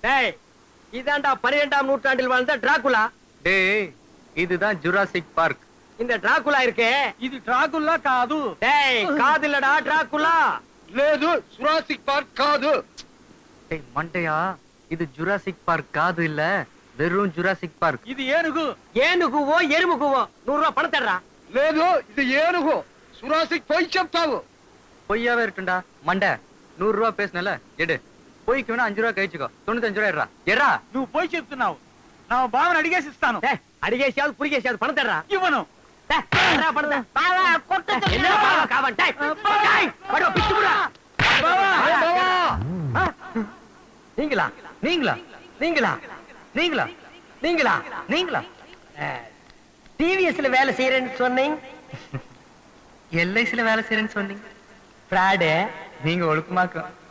டேய் இதாண்டா பன்னிரெண்டாம் நூற்றாண்டில் வாழ்ந்த டிராகுலா டேய் இதுதான் ஜுராசிக் பார்க் இந்த டிராகுலா இருக்கே ఇది ట్రాకుల్లా కాదు டேய் காதில்லடா டிராகுலா లేదు సురాసిక్ పార్క్ కాదు டேய் மண்டையா இது ஜுராசிக் பார்க் காது இல்ல வெறும் ஜுராசிக் பார்க் ఇది ఏనుగు ஏனுகுவோ எருமுகுவோ நூறு ரூபாய் பணம் தர்றா లేదు ఇది ఏనుగు సురాసిక్ పోయి చెప్తావు பொய்யாவே இருக்குண்டா மண்டை நூறு ரூபா பேசுனல எடு பொய்க்கு வேணா அஞ்சு ரூபா கழிச்சுக்கோ தொண்ணூத்தஞ்சு ரூபா எடுறா எட்ரா నువ్వు పోయి చెప్తున్నావు నా బావని అడిగేసి ఇస్తాను டேய் அடிகேசியாவது புரிகேசியாவது பணம் தர்றா ఇవ్వను டேய், தர்றா பணத்தை. என்ன பாவா காவன்? டேய், டேய், படுவா, பிச்சு புடுடா. ஆ? நீங்களா நீங்களா நீங்களா நீங்களா நீங்களா நீங்களா டிவிஎஸ்ல வேலை செய்யறேன்னு சொன்னீங்க எல்ஐசில வேலை செய்யறேன்னு சொன்னீங்க ஃப்ராடு நீங்க ஒழுக்கமாக்க